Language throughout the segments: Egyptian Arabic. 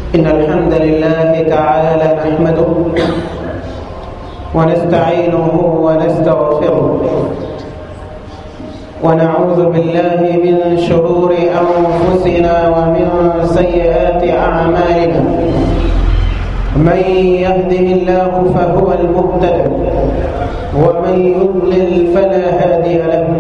إن الحمد لله تعالى نحمده ونستعينه ونستغفره ونعوذ بالله من شرور أنفسنا ومن سيئات أعمالنا من يهده الله فهو المهتد ومن يضلل فلا هادي له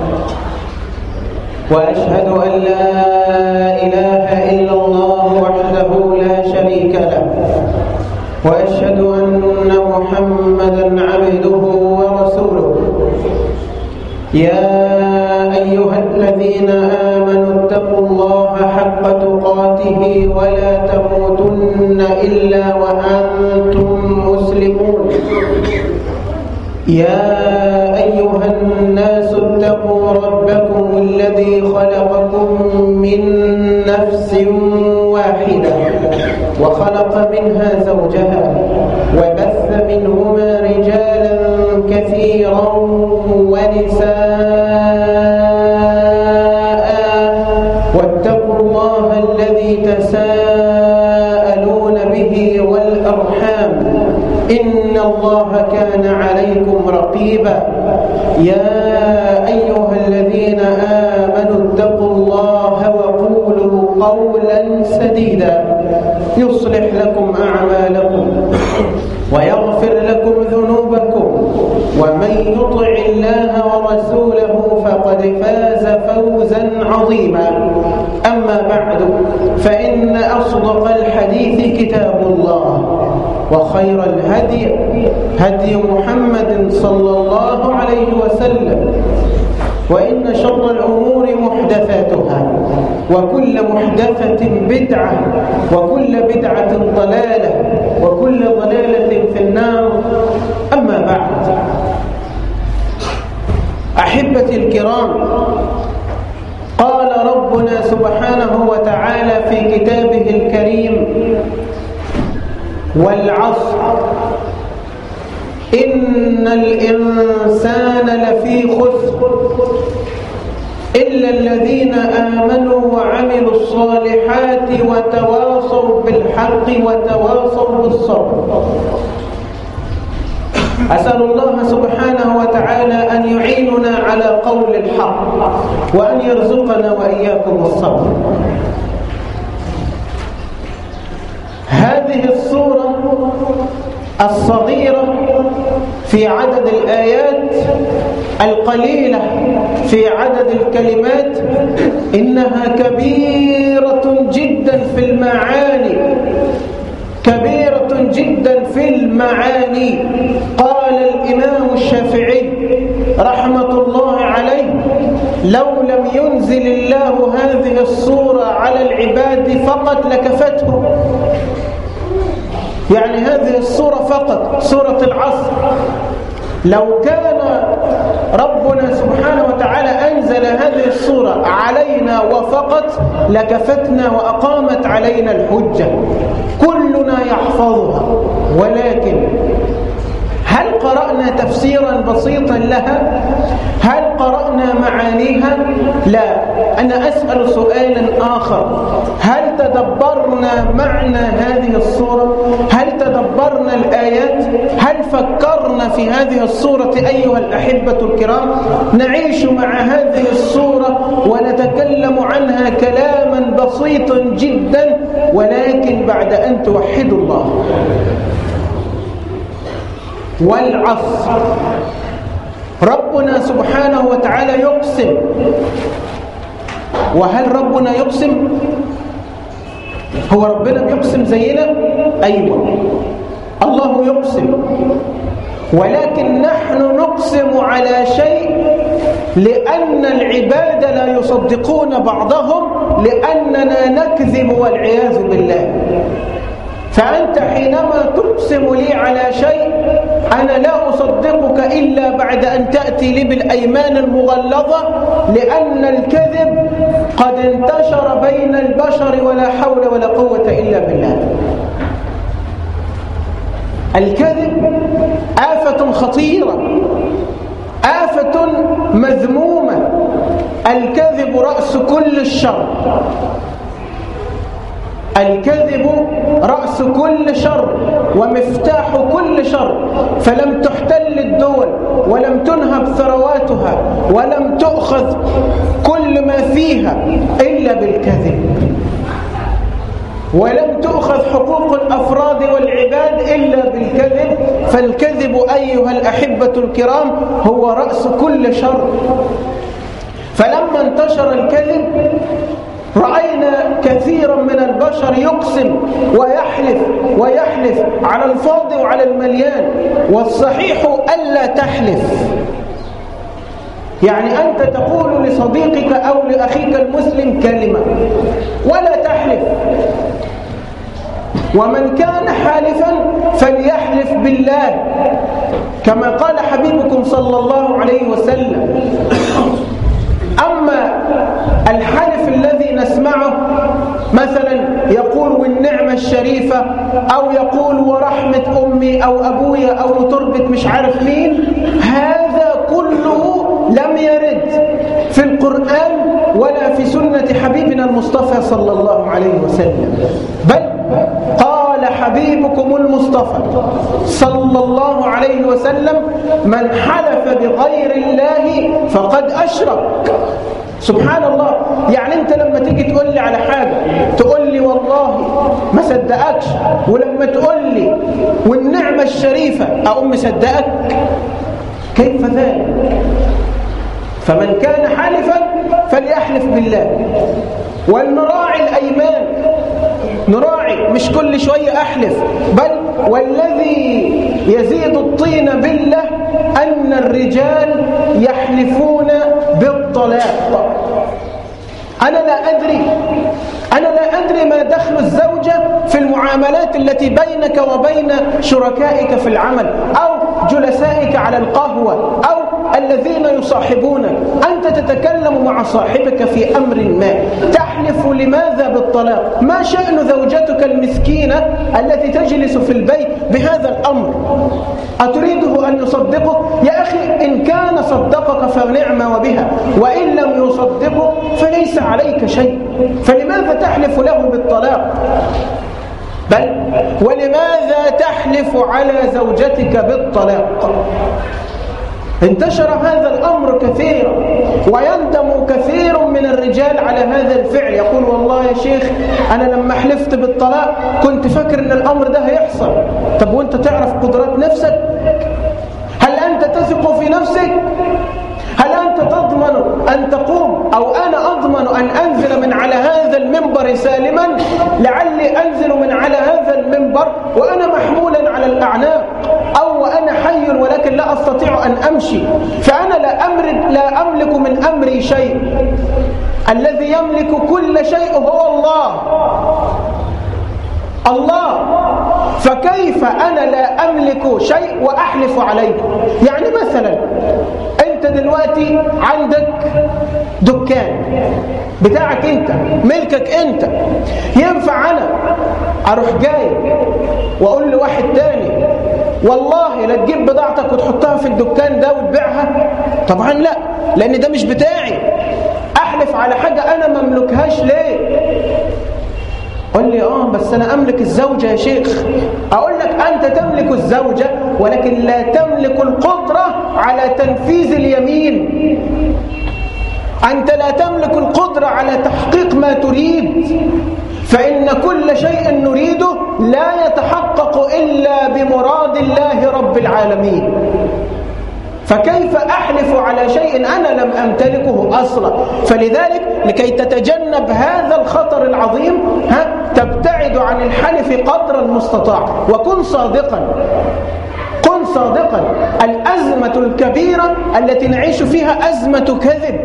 وأشهد أن لا إله إلا الله وحده لا شريك له وأشهد أن محمدا عبده ورسوله يا أيها الذين آمنوا اتقوا الله حق تقاته ولا تموتن إلا وأنتم مسلمون يا أيها الناس اتقوا ربكم الذي خلقكم من نفس واحدة وخلق منها زوجها وبث منهما رجالا كثيرا ونساء واتقوا الله الذي تساءلون به والأرحام إن الله كان عليكم رقيبا يا أيها الذين آمنوا اتقوا الله وقولوا قولا سديدا يصلح لكم أعمالكم ويغفر لكم ذنوبكم ومن يطع الله ورسوله فقد فاز فوزا عظيما أما بعد فإن أصدق الحديث كتاب الله وخير الهدي هدي محمد صلى الله عليه وسلم وإن شر الأمور محدثاتها وكل محدثة بدعة وكل بدعة ضلالة وكل ضلالة في النار أما بعد أحبتي الكرام قال ربنا سبحانه وتعالى في كتابه الكريم والعصر إن الإنسان لفي خسر إلا الذين آمنوا وعملوا الصالحات وتواصوا بالحق وتواصوا بالصبر أسأل الله سبحانه وتعالى أن يعيننا على قول الحق وأن يرزقنا وإياكم الصبر هذه الصورة الصغيرة في عدد الآيات القليلة في عدد الكلمات إنها كبيرة جدا في المعاني كبيرة جدا في المعاني قال الإمام الشافعي رحمة الله عليه لو لم ينزل الله هذه الصورة على العباد فقط لكفته يعني هذه الصورة فقط سورة العصر لو كان ربنا سبحانه وتعالى أنزل هذه الصورة علينا وفقط لكفتنا وأقامت علينا الحجة كلنا يحفظها ولكن هل قرأنا تفسيرا بسيطا لها؟ هل قرأنا معانيها؟ لا أنا أسأل سؤالا آخر هل تدبرنا معنى هذه الصورة؟ هل تدبرنا الآيات؟ هل فكرنا في هذه الصورة أيها الأحبة الكرام؟ نعيش مع هذه الصورة ونتكلم عنها كلاما بسيطا جدا ولكن بعد أن توحدوا الله والعصر ربنا سبحانه وتعالى يقسم وهل ربنا يقسم هو ربنا بيقسم زينا ايوه الله يقسم ولكن نحن نقسم على شيء لأن العباد لا يصدقون بعضهم لأننا نكذب والعياذ بالله فأنت حينما تقسم لي على شيء أنا لا أصدقك إلا بعد أن تأتي لي بالأيمان المغلظة لأن الكذب قد انتشر بين البشر ولا حول ولا قوة إلا بالله الكذب آفة خطيرة آفة مذمومة الكذب رأس كل الشر الكذب رأس كل شر ومفتاح كل شر فلم تحتل الدول ولم تنهب ثرواتها ولم تؤخذ كل ما فيها إلا بالكذب ولم تؤخذ حقوق الأفراد والعباد إلا بالكذب فالكذب أيها الأحبة الكرام هو رأس كل شر فلما انتشر الكذب رأينا كثيرا من البشر يقسم ويحلف ويحلف على الفاضي وعلى المليان والصحيح ألا تحلف يعني أنت تقول لصديقك أو لأخيك المسلم كلمة ولا تحلف ومن كان حالفا فليحلف بالله كما قال حبيبكم صلى الله عليه وسلم أما الحلف الذي نسمعه مثلا يقول والنعمة الشريفة أو يقول ورحمة أمي أو أبويا أو تربة مش عارف مين هذا كله لم يرد في القرآن ولا في سنة حبيبنا المصطفى صلى الله عليه وسلم بل قال حبيبكم المصطفى صلى الله عليه وسلم من حلف بغير الله فقد أشرك سبحان الله يعني انت لما تيجي تقول لي على حاجة تقول لي والله ما صدقكش ولما تقول لي والنعمة الشريفة أقوم مصدقك كيف ذلك فمن كان حالفا فليحلف بالله ولنراعي الأيمان نراعي مش كل شوية أحلف بل والذي يزيد الطين بالله أن الرجال يحلفون بالطلاق أنا لا أدري أنا لا أدري ما دخل الزوجة في المعاملات التي بينك وبين شركائك في العمل أو جلسائك على القهوة أو الذين يصاحبونك أنت تتكلم مع صاحبك في أمر ما تحلف لماذا بالطلاق ما شأن زوجتك المسكينة التي تجلس في البيت بهذا الأمر أتريده أن يصدقك يا أخي إن كان صدقك فنعم وبها وإن لم يصدقك فليس عليك شيء فلماذا تحلف له بالطلاق بل ولماذا تحلف على زوجتك بالطلاق انتشر هذا الأمر كثيرا ويندم كثير من الرجال على هذا الفعل يقول والله يا شيخ أنا لما حلفت بالطلاق كنت فاكر أن الأمر ده هيحصل طب وانت تعرف قدرات نفسك هل أنت تثق في نفسك هل أنت تضمن أن تقوم أو أنا أضمن أن أنزل من على هذا المنبر سالما لعلي أنزل من على هذا المنبر وأنا محمولا على الأعناق أو وأنا حي ولكن لا أستطيع أن أمشي فأنا لا, أمر لا أملك من أمري شيء الذي يملك كل شيء هو الله الله فكيف أنا لا أملك شيء وأحلف عليه يعني مثلا أنت دلوقتي عندك دكان بتاعك أنت ملكك أنت ينفع أنا أروح جاي وأقول لواحد تاني والله لا تجيب بضاعتك وتحطها في الدكان ده وتبيعها طبعا لا لأن ده مش بتاعي أحلف على حاجة أنا مملكهاش ليه قل لي اه بس انا املك الزوجة يا شيخ اقول لك انت تملك الزوجة ولكن لا تملك القدرة على تنفيذ اليمين انت لا تملك القدرة على تحقيق ما تريد فإن كل شيء نريده لا يتحقق إلا بمراد الله رب العالمين فكيف أحلف على شيء أنا لم أمتلكه أصلا فلذلك لكي تتجنب هذا الخطر العظيم ها تبتعد عن الحلف قدر المستطاع وكن صادقا كن صادقا الأزمة الكبيرة التي نعيش فيها أزمة كذب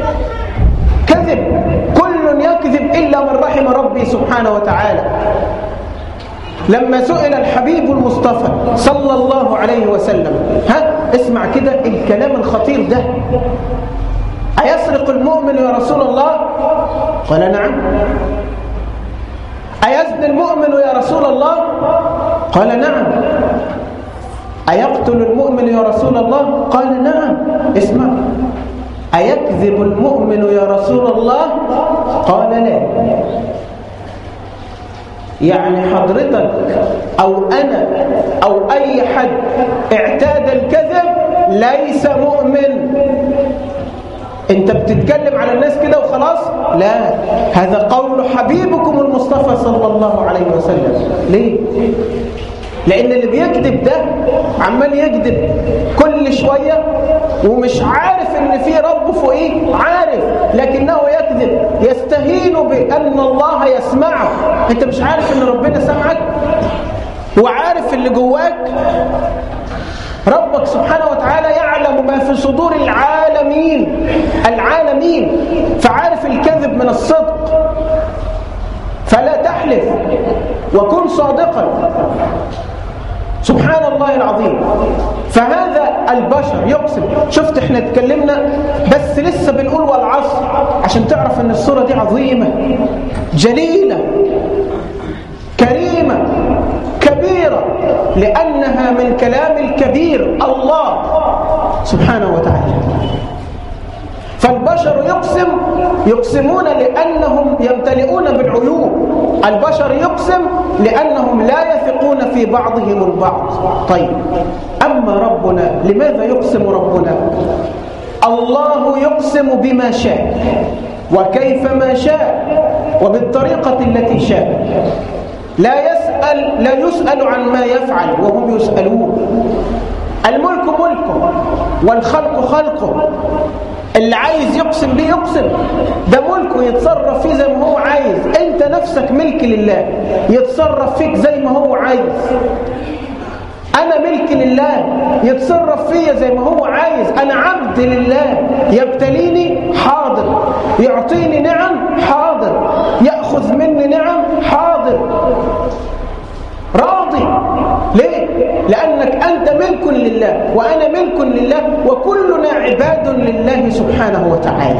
كذب كل يكذب إلا من رحم ربي سبحانه وتعالى لما سئل الحبيب المصطفى صلى الله عليه وسلم ها اسمع كده الكلام الخطير ده أيسرق المؤمن يا رسول الله قال نعم أيزني المؤمن يا رسول الله قال نعم أيقتل المؤمن يا رسول الله قال نعم اسمع أيكذب المؤمن يا رسول الله قال لا يعني حضرتك أو أنا أو أي حد اعتاد الكذب ليس مؤمن انت بتتكلم على الناس كده وخلاص لا هذا قول حبيبكم المصطفى صلى الله عليه وسلم ليه لان اللي بيكذب ده عمال يكذب كل شويه ومش عارف ان في رب فوقيه عارف لكنه يكذب يستهين بان الله يسمعه انت مش عارف ان ربنا سمعك وعارف اللي جواك ربك سبحانه وتعالى يعلم ما في صدور العالمين العالمين فعارف الكذب من الصدق فلا تحلف وكن صادقا سبحان الله العظيم فهذا البشر يقسم شفت احنا اتكلمنا بس لسه بنقول والعصر عشان تعرف ان الصورة دي عظيمة جليلة كريمة كبيرة لأنها من كلام الكبير الله سبحانه وتعالى فالبشر يقسم يقسمون لأنهم يمتلئون بالعيوب البشر يقسم لأنهم لا يثقون في بعضهم البعض طيب أما ربنا لماذا يقسم ربنا الله يقسم بما شاء وكيف ما شاء وبالطريقة التي شاء لا يسأل لا يسأل عن ما يفعل وهم يسألون الملك ملكه والخلق خلقه اللي عايز يقسم بيه يقسم ده ملكه يتصرف فيه زي ما هو عايز انت نفسك ملك لله يتصرف فيك زي ما هو عايز انا ملك لله يتصرف فيا زي ما هو عايز انا عبد لله يبتليني حاضر يعطيني نعم حاضر ياخذ مني نعم حاضر راضي ليه لانك انت ملك لله وانا ملك لله وكلنا عباد لله سبحانه وتعالى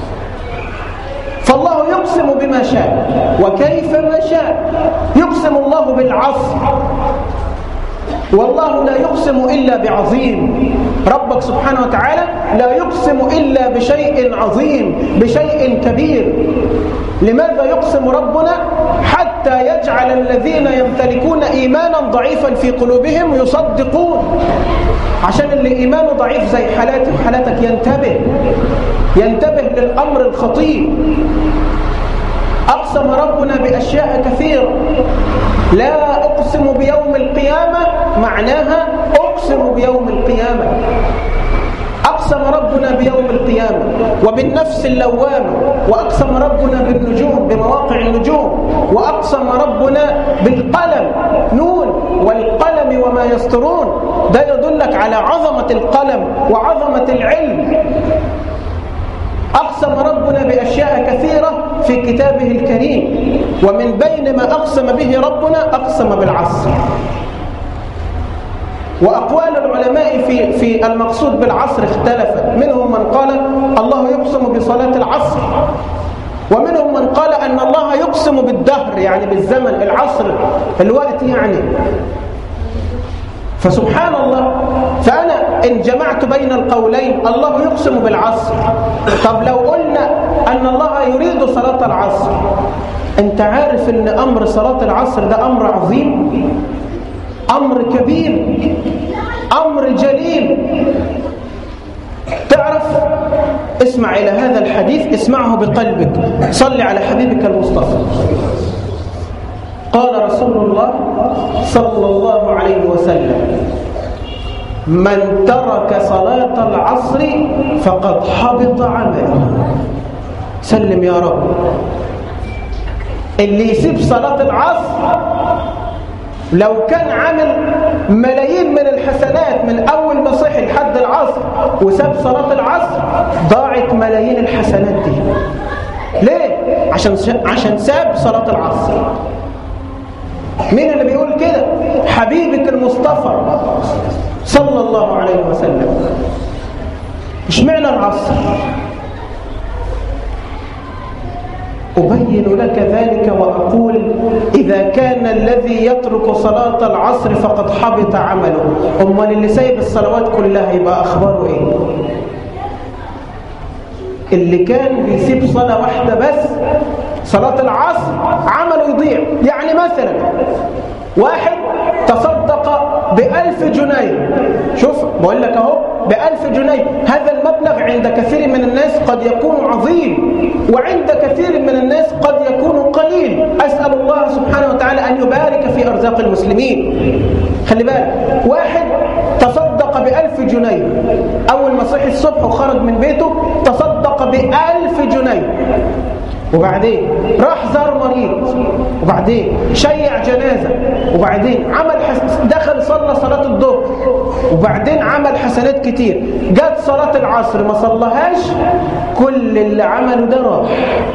فالله يقسم بما شاء وكيف ما شاء يقسم الله بالعصر والله لا يقسم إلا بعظيم ربك سبحانه وتعالى لا يقسم إلا بشيء عظيم بشيء كبير لماذا يقسم ربنا حتى يجعل الذين يمتلكون إيمانا ضعيفا في قلوبهم يصدقون عشان اللي إيمانه ضعيف زي حالاتي وحالاتك ينتبه ينتبه للأمر الخطير أقسم ربنا بأشياء كثيرة لا أقسم بيوم القيامة معناها أقسم بيوم القيامة أقسم ربنا بيوم القيامة وبالنفس اللوامة وأقسم ربنا بالنجوم بمواقع النجوم وأقسم ربنا بالقلم نون والقلم وما يسطرون ده يدلك على عظمة القلم وعظمة العلم أقسم ربنا بأشياء كثيرة في كتابه الكريم ومن بين ما أقسم به ربنا أقسم بالعصر وأقوال العلماء في في المقصود بالعصر اختلفت منهم من قال الله يقسم بصلاة العصر ومنهم من قال أن الله يقسم بالدهر يعني بالزمن العصر الوقت يعني فسبحان الله فأنا إن جمعت بين القولين الله يقسم بالعصر طب لو قلنا أن الله يريد صلاة العصر أنت عارف أن أمر صلاة العصر ده أمر عظيم أمر كبير أمر جليل تعرف اسمع إلى هذا الحديث اسمعه بقلبك صل على حبيبك المصطفى قال رسول الله صلى الله عليه وسلم من ترك صلاة العصر فقد حبط عمله سلم يا رب اللي يسيب صلاة العصر لو كان عامل ملايين من الحسنات من أول ما صحي لحد العصر وساب صلاة العصر ضاعت ملايين الحسنات دي ليه؟ عشان عشان ساب صلاة العصر مين اللي بيقول كده؟ حبيبك المصطفى صلى الله عليه وسلم مش معنى العصر أبين لك ذلك وأقول إذا كان الذي يترك صلاة العصر فقد حبط عمله أمال اللي سايب الصلوات كلها يبقى أخباره إيه اللي كان بيسيب صلاة واحدة بس صلاة العصر عمله يضيع يعني مثلا واحد تصدق بألف جنيه شوف بقول لك اهو بألف جنيه هذا المبلغ عند كثير من الناس قد يكون عظيم وعند كثير من الناس قد يكون قليل أسأل الله سبحانه وتعالى أن يبارك في أرزاق المسلمين خلي بالك واحد تصدق بألف جنيه أول ما صحي الصبح وخرج من بيته تصدق بألف جنيه وبعدين راح زار مريض وبعدين شيع جنازة وبعدين عمل حس... دخل صلى صلاة الظهر وبعدين عمل حسنات كتير جت صلاة العصر ما صلهاش كل اللي عمله ده راح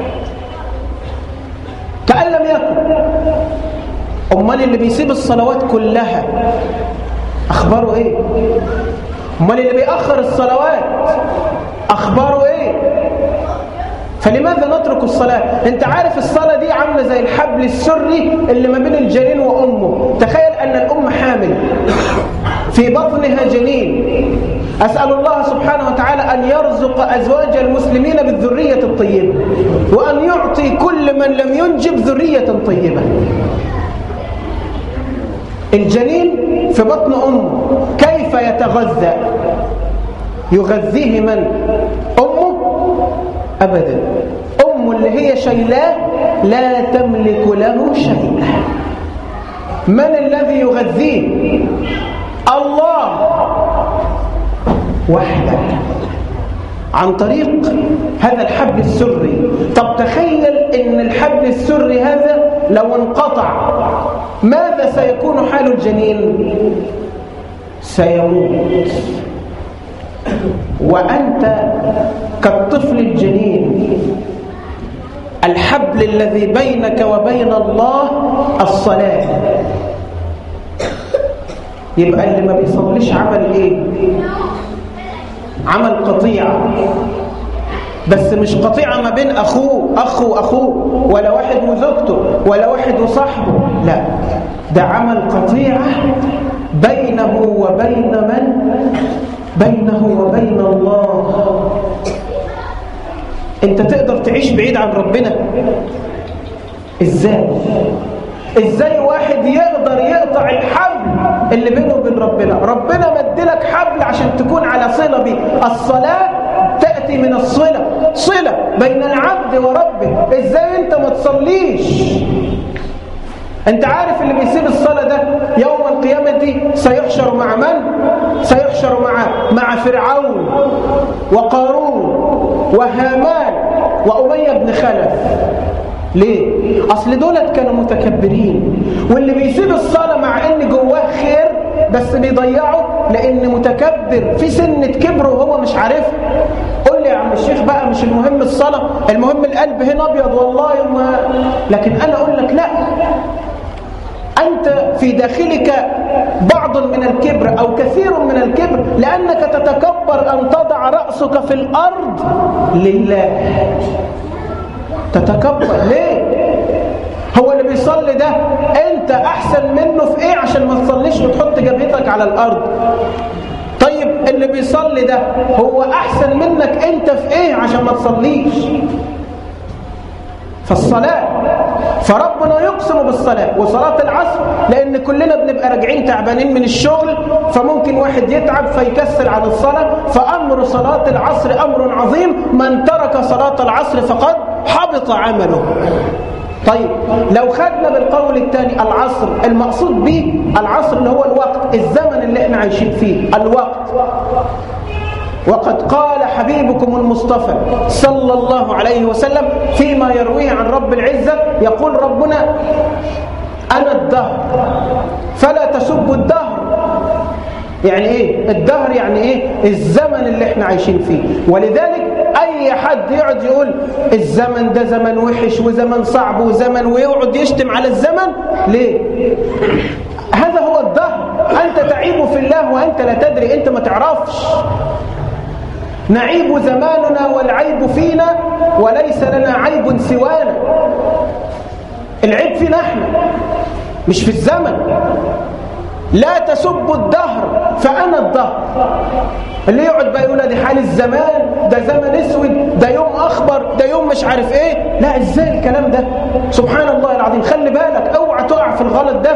كأن لم يكن أمال اللي بيسيب الصلوات كلها أخباره إيه أمال اللي بيأخر الصلوات أخباره إيه فلماذا نترك الصلاة انت عارف الصلاة دي عاملة زي الحبل السري اللي ما بين الجنين وأمه تخيل أن الأم حامل في بطنها جنين أسأل الله سبحانه وتعالى أن يرزق أزواج المسلمين بالذرية الطيبة وأن يعطي كل من لم ينجب ذرية طيبة الجنين في بطن أمه كيف يتغذى يغذيه من أمه أبدا أم اللي هي شيلاه لا تملك له شيئا من الذي يغذيه الله وحده عن طريق هذا الحبل السري طب تخيل ان الحبل السري هذا لو انقطع ماذا سيكون حال الجنين سيموت وأنت كالطفل الجنين الحبل الذي بينك وبين الله الصلاة يبقى اللي ما بيصليش عمل ايه عمل قطيعة بس مش قطيعة ما بين أخوه أخ وأخوه ولا واحد وزوجته ولا واحد وصاحبه لا ده عمل قطيعة بينه وبين من بينه وبين الله انت تقدر تعيش بعيد عن ربنا ازاي ازاي واحد يقدر يقطع الحبل اللي بينه وبين ربنا ربنا مدلك حبل عشان تكون على صلة بيه الصلاة تأتي من الصلة صلة بين العبد وربه ازاي انت ما تصليش انت عارف اللي بيسيب الصلاة ده يوم القيامة دي سيحشر مع من؟ سيحشر مع مع فرعون وقارون وهامان وأمية بن خلف ليه؟ أصل دولت كانوا متكبرين واللي بيسيب الصلاة مع إن جواه خير بس بيضيعه لأن متكبر في سنة كبر وهو مش عارفها قول لي يا عم الشيخ بقى مش المهم الصلاة المهم القلب هنا أبيض والله ما لكن أنا أقول لك لا أنت في داخلك بعض من الكبر أو كثير من الكبر لأنك تتكبر أن تضع رأسك في الأرض لله تتكبر ليه؟ هو اللي بيصلي ده أنت أحسن منه في إيه عشان ما تصليش وتحط جبهتك على الأرض طيب اللي بيصلي ده هو أحسن منك أنت في إيه عشان ما تصليش فالصلاة فربنا يقسم بالصلاة وصلاة العصر لأن كلنا بنبقى راجعين تعبانين من الشغل فممكن واحد يتعب فيكسل عن الصلاة فأمر صلاة العصر أمر عظيم من ترك صلاة العصر فقد حبط عمله طيب لو خدنا بالقول الثاني العصر المقصود به العصر اللي هو الوقت الزمن اللي احنا عايشين فيه الوقت وقد قال حبيبكم المصطفى صلى الله عليه وسلم فيما يرويه عن رب العزة يقول ربنا أنا الدهر فلا تسبوا الدهر يعني ايه الدهر يعني ايه الزمن اللي احنا عايشين فيه ولذلك اي حد يقعد يقول الزمن ده زمن وحش وزمن صعب وزمن ويقعد يشتم على الزمن ليه هذا هو الدهر انت تعيب في الله وانت لا تدري انت ما تعرفش نعيب زماننا والعيب فينا وليس لنا عيب سوانا العيب فينا احنا مش في الزمن لا تسبوا الدهر فأنا الدهر اللي يقعد بقى يقول دي حال الزمان ده زمن اسود ده يوم اخبر ده يوم مش عارف ايه لا ازاي الكلام ده سبحان الله العظيم خلي بالك اوعى تقع في الغلط ده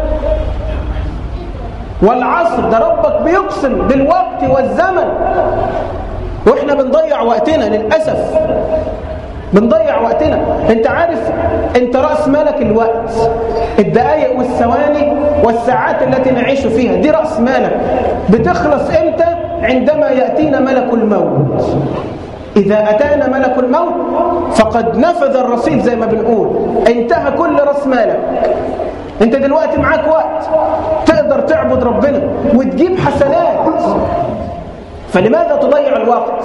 والعصر ده ربك بيقسم بالوقت والزمن واحنا بنضيع وقتنا للاسف بنضيع وقتنا انت عارف انت رأس مالك الوقت الدقائق والثواني والساعات التي نعيش فيها دي رأس مالك بتخلص امتى عندما يأتينا ملك الموت إذا أتانا ملك الموت فقد نفذ الرصيد زي ما بنقول انتهى كل رأس مالك انت دلوقتي معاك وقت تقدر تعبد ربنا وتجيب حسنات فلماذا تضيع الوقت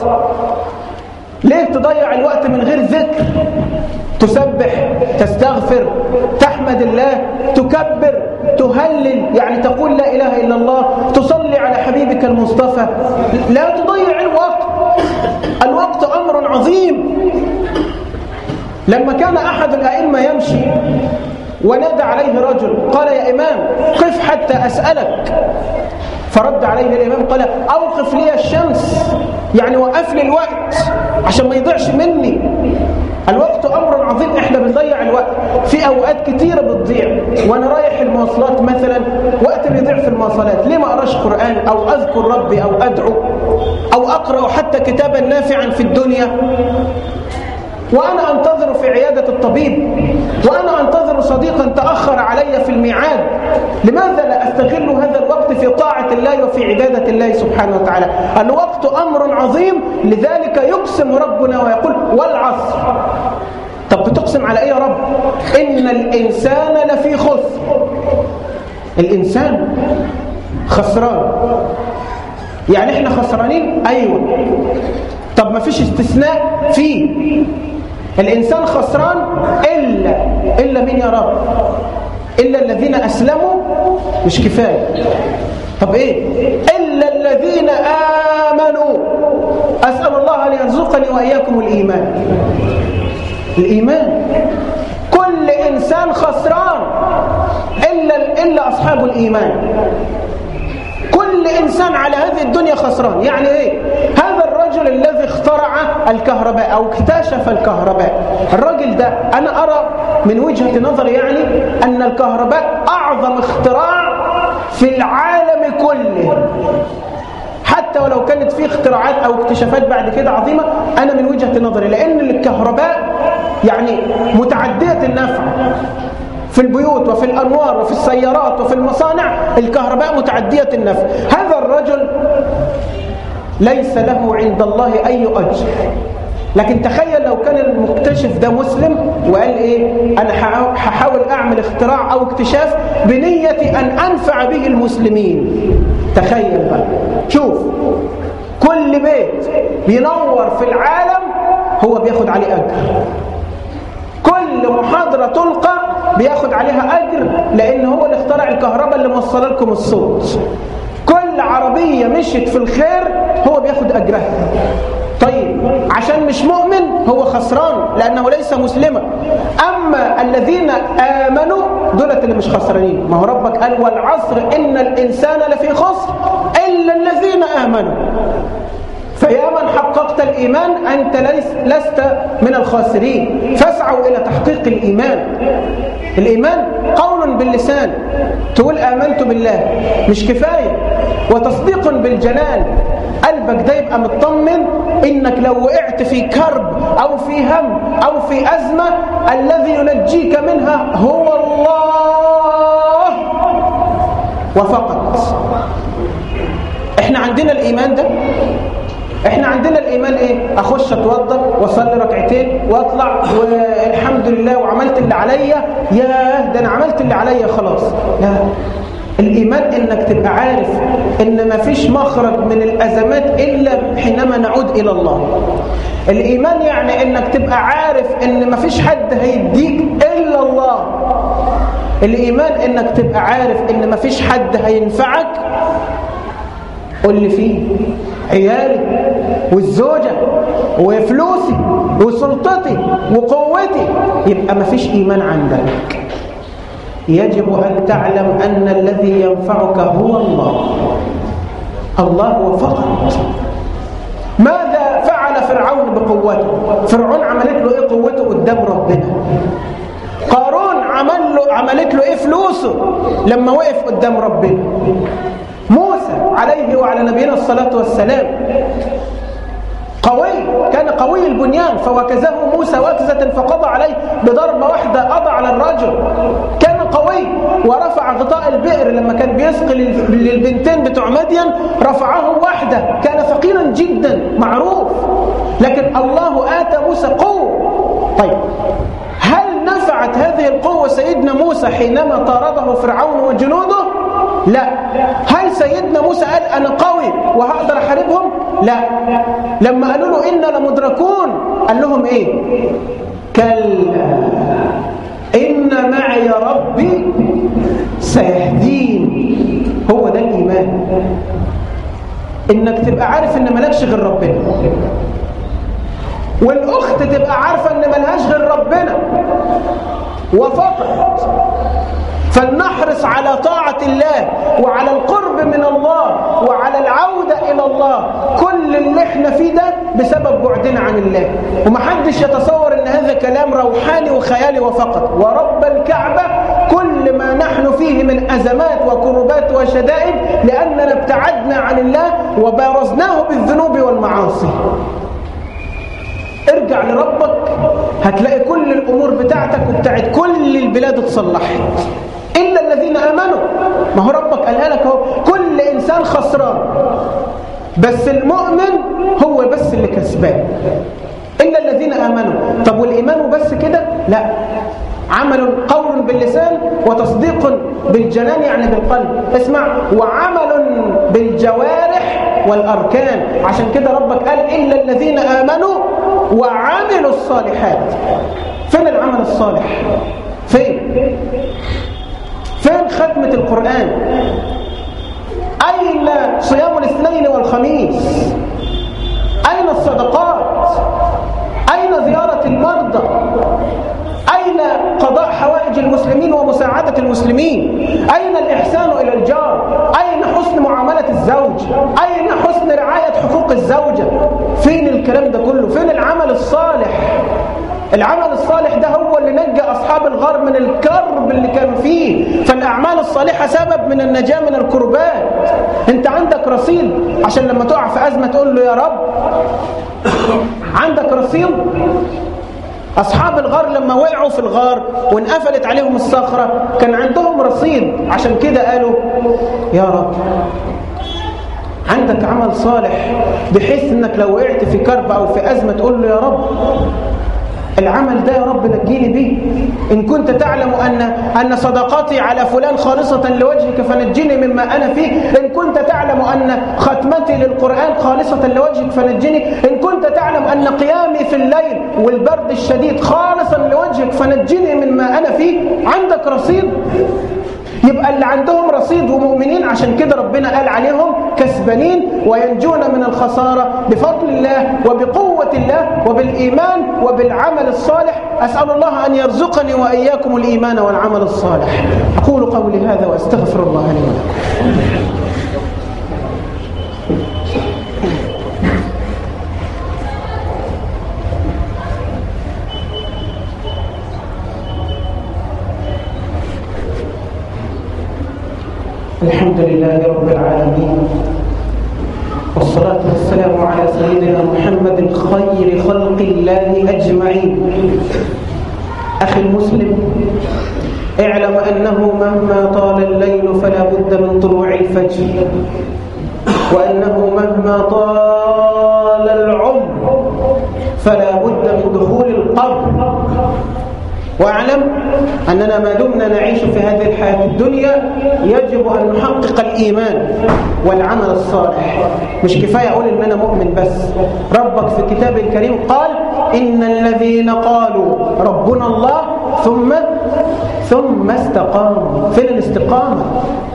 ليه تضيع الوقت من غير ذكر تسبح تستغفر تحمد الله تكبر تهلل يعني تقول لا إله إلا الله تصلي على حبيبك المصطفى لا تضيع الوقت الوقت أمر عظيم لما كان أحد الأئمة يمشي ونادى عليه رجل قال يا إمام قف حتى أسألك فرد عليه الإمام قال أوقف لي الشمس يعني وقف لي الوقت عشان ما يضيعش مني الوقت أمر عظيم إحنا بنضيع الوقت في أوقات كتيرة بتضيع وأنا رايح المواصلات مثلا وقت بيضيع في المواصلات ليه ما أقراش قرآن أو أذكر ربي أو أدعو أو أقرأ حتى كتابا نافعا في الدنيا وأنا أنتظر في عيادة الطبيب وأنا أنتظر صديقا تأخر علي في الميعاد لماذا لا أستغل هذا الوقت في طاعة الله وفي عبادة الله سبحانه وتعالى الوقت أمر عظيم لذلك يقسم ربنا ويقول والعصر طب بتقسم على إيه يا رب إن الإنسان لفي خسر الإنسان خسران يعني إحنا خسرانين أيوة طب ما فيش استثناء فيه الإنسان خسران إلا إلا مين يا رب إلا الذين أسلموا مش كفاية طب إيه إلا الذين آمنوا أسأل الله أن يرزقني وإياكم الإيمان الإيمان كل إنسان خسران إلا, إلا أصحاب الإيمان كل إنسان على هذه الدنيا خسران يعني إيه هذا الرجل الذي اخترع الكهرباء أو اكتشف الكهرباء الرجل ده أنا أرى من وجهة نظري يعني أن الكهرباء أعظم اختراع في العالم كله حتى ولو كانت فيه اختراعات أو اكتشافات بعد كده عظيمة أنا من وجهة نظري لأن الكهرباء يعني متعدية النفع في البيوت وفي الأنوار وفي السيارات وفي المصانع الكهرباء متعدية النفع هذا الرجل ليس له عند الله أي أجر لكن تخيل لو كان المكتشف ده مسلم وقال ايه انا هحاول اعمل اختراع او اكتشاف بنية ان انفع به المسلمين تخيل بقى شوف كل بيت بينور في العالم هو بياخد عليه اجر كل محاضرة تلقى بياخد عليها أجر لأن هو اللي اخترع الكهرباء اللي موصله لكم الصوت كل عربية مشت في الخير هو بياخد أجرها طيب عشان مش مؤمن هو خسران لأنه ليس مسلما أما الذين آمنوا دولت اللي مش خسرانين ما هو ربك قال والعصر إن الإنسان لفي خسر إلا الذين آمنوا فيا من حققت الإيمان أنت ليس لست من الخاسرين فاسعوا إلى تحقيق الإيمان الإيمان قول باللسان تقول آمنت بالله مش كفاية وتصديق بالجنان قلبك ده يبقى مطمن إنك لو وقعت في كرب أو في هم أو في أزمة الذي ينجيك منها هو الله وفقط احنا عندنا الإيمان ده احنا عندنا الايمان ايه اخش اتوضى واصلي ركعتين واطلع والحمد لله وعملت اللي عليا ياه ده انا عملت اللي عليا خلاص لا الايمان انك تبقى عارف ان ما فيش مخرج من الازمات الا حينما نعود الى الله الايمان يعني انك تبقى عارف ان ما فيش حد هيديك الا الله الايمان انك تبقى عارف ان ما فيش حد هينفعك قول لي فيه عيالي والزوجة وفلوسي وسلطتي وقوتي يبقى ما فيش إيمان عندك يجب أن تعلم أن الذي ينفعك هو الله الله هو فقط ماذا فعل فرعون بقوته فرعون عملت له ايه قوته قدام ربنا قارون عمل له عملت له ايه فلوسه لما وقف قدام ربنا موسى عليه وعلى نبينا الصلاة والسلام قوي كان قوي البنيان فوكزه موسى وكزة فقضى عليه بضربة واحدة قضى على الرجل كان قوي ورفع غطاء البئر لما كان بيسقي للبنتين بتوع مدين رفعهم واحدة كان ثقيلا جدا معروف لكن الله آتى موسى قوة طيب هل نفعت هذه القوة سيدنا موسى حينما طارده فرعون وجنوده لا هل سيدنا موسى قال أنا قوي وهقدر أحاربهم لا لما قالوا له إنا لمدركون قال لهم إيه كلا إن معي ربي سيهدين هو ده الإيمان إنك تبقى عارف إن مالكش غير ربنا والأخت تبقى عارفة إن ملهاش غير ربنا وفقط فلنحرص على طاعة الله وعلى القرب من الله وعلى العودة إلى الله كل اللي احنا فيه ده بسبب بعدنا عن الله ومحدش يتصور ان هذا كلام روحاني وخيالي وفقط ورب الكعبة كل ما نحن فيه من أزمات وكربات وشدائد لأننا ابتعدنا عن الله وبارزناه بالذنوب والمعاصي ارجع لربك هتلاقي كل الأمور بتاعتك وبتاعت كل البلاد اتصلحت إلا الذين آمنوا ما هو ربك قالها لك هو كل إنسان خسران بس المؤمن هو بس اللي كسبان إلا الذين آمنوا طب والإيمان بس كده لا عمل قول باللسان وتصديق بالجنان يعني بالقلب اسمع وعمل بالجوارح والأركان عشان كده ربك قال إلا الذين آمنوا وعملوا الصالحات فين العمل الصالح فين فين ختمة القرآن أين صيام الاثنين والخميس أين الصدقات أين زيارة المرضى أين قضاء حوائج المسلمين ومساعدة المسلمين أين الإحسان إلى الجار أين حسن معاملة الزوج أين حسن رعاية حقوق الزوجة فين الكلام ده كله فين العمل الصالح العمل الصالح ده هو اللي نجى أصحاب الغار من الكرب اللي كانوا فيه فالأعمال الصالحة سبب من النجاة من الكربات انت عندك رصيد عشان لما تقع في أزمة تقول له يا رب عندك رصيد أصحاب الغار لما وقعوا في الغار وانقفلت عليهم الصخرة كان عندهم رصيد عشان كده قالوا يا رب عندك عمل صالح بحيث انك لو وقعت في كرب او في ازمه تقول له يا رب العمل ده يا رب نجيني به إن كنت تعلم أن أن صدقاتي على فلان خالصة لوجهك فنجني مما أنا فيه إن كنت تعلم أن ختمتي للقرآن خالصة لوجهك فنجني إن كنت تعلم أن قيامي في الليل والبرد الشديد خالصا لوجهك فنجني مما أنا فيه عندك رصيد يبقى اللي عندهم رصيد ومؤمنين عشان كده ربنا قال عليهم كسبانين وينجون من الخسارة بفضل الله وبقوة الله وبالإيمان وبالعمل الصالح أسأل الله أن يرزقني وإياكم الإيمان والعمل الصالح أقول قولي هذا وأستغفر الله لي ولكم الحمد لله رب العالمين والصلاة والسلام على سيدنا محمد خير خلق الله أجمعين أخي المسلم اعلم أنه مهما طال الليل فلا بد من طلوع الفجر وأنه مهما طال العمر فلا بد من دخول القبر واعلم أننا ما دمنا نعيش في هذه الحياة الدنيا يجب أن نحقق الإيمان والعمل الصالح مش كفاية أقول إن أنا مؤمن بس ربك في الكتاب الكريم قال إن الذين قالوا ربنا الله ثم ثم استقاموا فين الاستقامة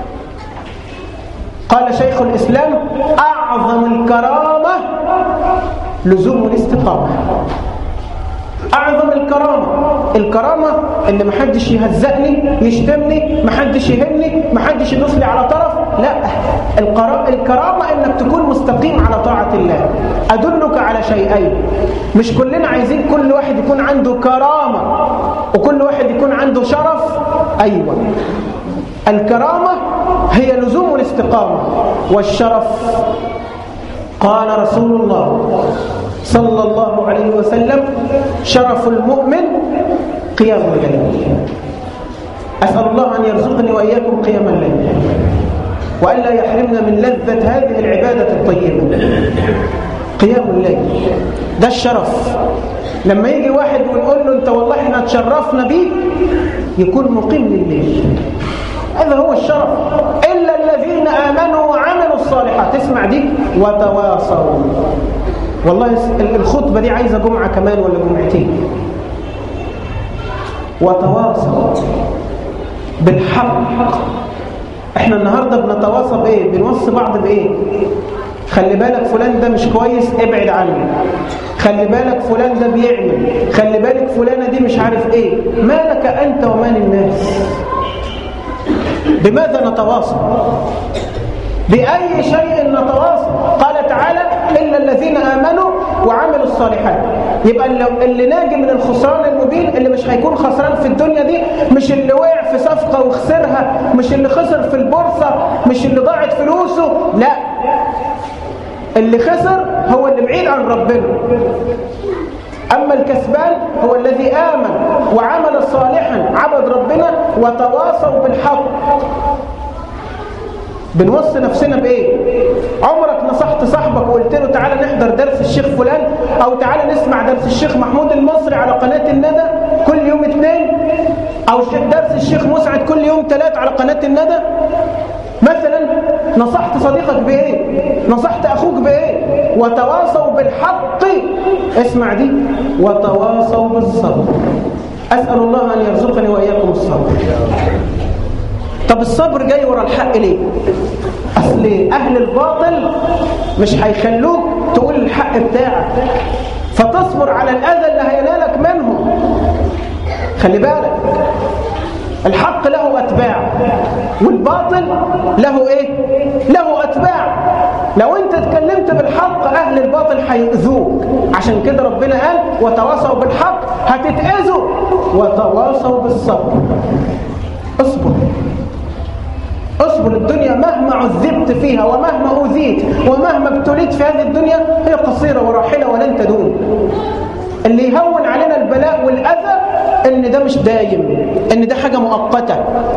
قال شيخ الإسلام أعظم الكرامة لزوم الاستقامة أعظم الكرامة الكرامة إن محدش يهزقني يشتمني محدش يهمني محدش يدوس لي على طرف لا الكرامة إنك تكون مستقيم على طاعة الله أدلك على شيئين مش كلنا عايزين كل واحد يكون عنده كرامة وكل واحد يكون عنده شرف أيوة الكرامة هي لزوم الاستقامة والشرف قال رسول الله صلى الله عليه وسلم شرف المؤمن قيام الليل أسأل الله أن يرزقني وإياكم قيام الليل وألا يحرمنا من لذة هذه العبادة الطيبة قيام الليل ده الشرف لما يجي واحد ويقول له انت والله احنا تشرفنا بيك يكون مقيم لليل هذا هو الشرف إلا الذين آمنوا وعملوا الصالحات اسمع دي وتواصوا والله الخطبة دي عايزة جمعة كمان ولا جمعتين وتواصوا بالحق احنا النهاردة بنتواصى بايه بنوصي بعض بايه خلي بالك فلان ده مش كويس ابعد عنه خلي بالك فلان ده بيعمل خلي بالك فلانة دي مش عارف ايه مالك انت ومال الناس بماذا نتواصل بأي شيء نتواصل قال تعالى إلا الذين آمنوا وعملوا الصالحات يبقى اللي ناجي من الخسران المبين اللي مش هيكون خسران في الدنيا دي مش اللي وقع في صفقة وخسرها مش اللي خسر في البورصة مش اللي ضاعت فلوسه لا اللي خسر هو اللي بعيد عن ربنا أما الكسبان هو الذي آمن وعمل صالحا عبد ربنا وتواصوا بالحق بنوصي نفسنا بإيه؟ عمرك نصحت صاحبك وقلت له تعالى نحضر درس الشيخ فلان أو تعالى نسمع درس الشيخ محمود المصري على قناة الندى كل يوم اثنين أو درس الشيخ مسعد كل يوم ثلاث على قناة الندى مثلا نصحت صديقك بإيه نصحت أخوك بإيه وتواصوا بالحق اسمع دي وتواصوا بالصبر أسأل الله أن يرزقني وإياكم الصبر طب الصبر جاي ورا الحق ليه أصل أهل الباطل مش هيخلوك تقول الحق بتاعك فتصبر على الأذى اللي هينالك منهم خلي بالك الحق له أتباع والباطل له إيه؟ له أتباع لو أنت اتكلمت بالحق أهل الباطل هيؤذوك عشان كده ربنا قال وتواصوا بالحق هتتأذوا وتواصوا بالصبر اصبر اصبر الدنيا مهما عذبت فيها ومهما أوذيت ومهما ابتليت في هذه الدنيا هي قصيرة وراحلة ولن تدوم اللي يهون علينا البلاء والأذى ان ده مش دايم ان ده حاجة مؤقتة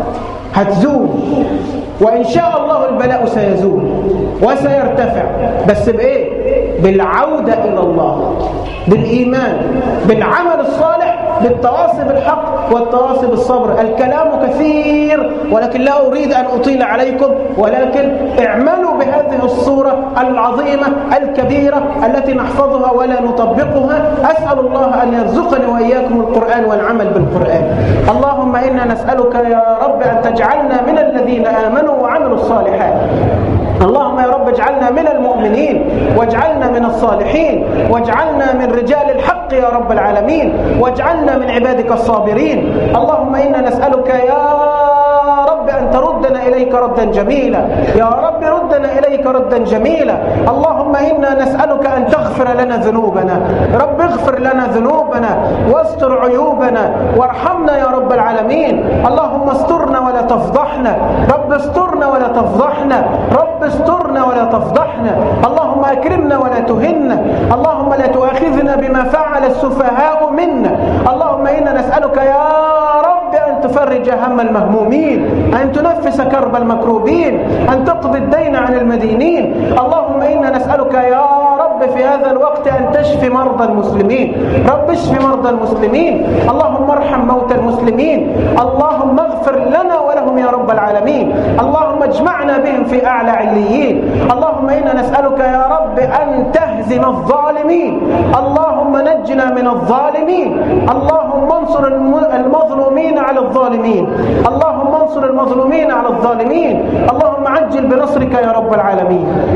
هتزول وإن شاء الله البلاء سيزول وسيرتفع بس بإيه؟ بالعودة إلى الله بالإيمان بالعمل الصالح بالتواصي بالحق والتواصي بالصبر الكلام كثير ولكن لا أريد أن أطيل عليكم ولكن اعملوا بهذه الصورة العظيمة الكبيرة التي نحفظها ولا نطبقها أسأل الله أن يرزقني وإياكم القرآن والعمل بالقرآن اللهم إنا نسألك يا رب أن تجعلنا من الذين آمنوا وعملوا الصالحات اللهم يا رب اجعلنا من المؤمنين واجعلنا من الصالحين واجعلنا من رجال الحق يا رب العالمين واجعلنا من عبادك الصابرين اللهم إنا نسألك يا رب أن تردنا إليك ردا جميلا يا رب ردنا إليك ردا جميلا اللهم إنا نسألك أن تغفر لنا ذنوبنا رب اغفر لنا ذنوبنا واستر عيوبنا وارحمنا يا رب العالمين اللهم استرنا ولا تفضحنا رب استرنا ولا تفضحنا رب استرنا ولا تفضحنا اللهم أكرمنا ولا تهنا اللهم لا تؤاخذنا بما فعل السفهاء منا اللهم إنا نسألك يا رب أن تفرج هم المهمومين أن تنفس كرب المكروبين أن تقضي الدين عن المدينين اللهم إنا نسألك يا رب في هذا الوقت أن تشفي مرضى المسلمين رب اشف مرضى المسلمين اللهم ارحم موتى المسلمين اللهم اغفر لنا ولهم يا رب العالمين اللهم اجمعنا بهم في أعلى عليين اللهم إنا نسألك يا رب أن تهزم الظالمين اللهم نجنا من الظالمين اللهم انصر المظلومين على الظالمين اللهم انصر المظلومين على الظالمين اللهم عجل بنصرك يا رب العالمين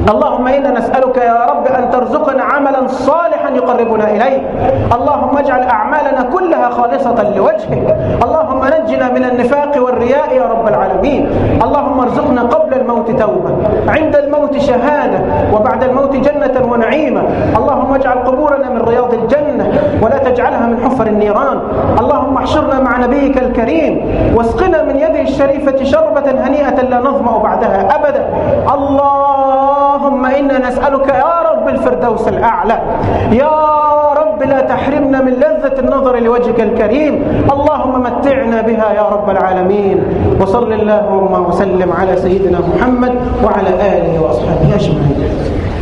اللهم إنا نسألك يا رب أن ترزقنا عملا صالحا يقربنا إليك اللهم اجعل أعمالنا كلها خالصة لوجهك اللهم نجنا من النفاق والرياء يا رب العالمين اللهم ارزقنا قبل الموت توبة عند الموت شهادة وبعد الموت جنة ونعيمة اللهم اجعل قبورنا من رياض الجنة ولا تجعلها من حفر النيران اللهم احشرنا مع نبيك الكريم واسقنا من يده الشريفة شربة هنيئة لا نظمأ بعدها أبدا اللهم إنا نسألك يا رب الفردوس الأعلى يا رب لا تحرمنا من لذة النظر لوجهك الكريم اللهم متعنا بها يا رب العالمين وصل اللهم وسلم على سيدنا محمد وعلى آله وأصحابه أجمعين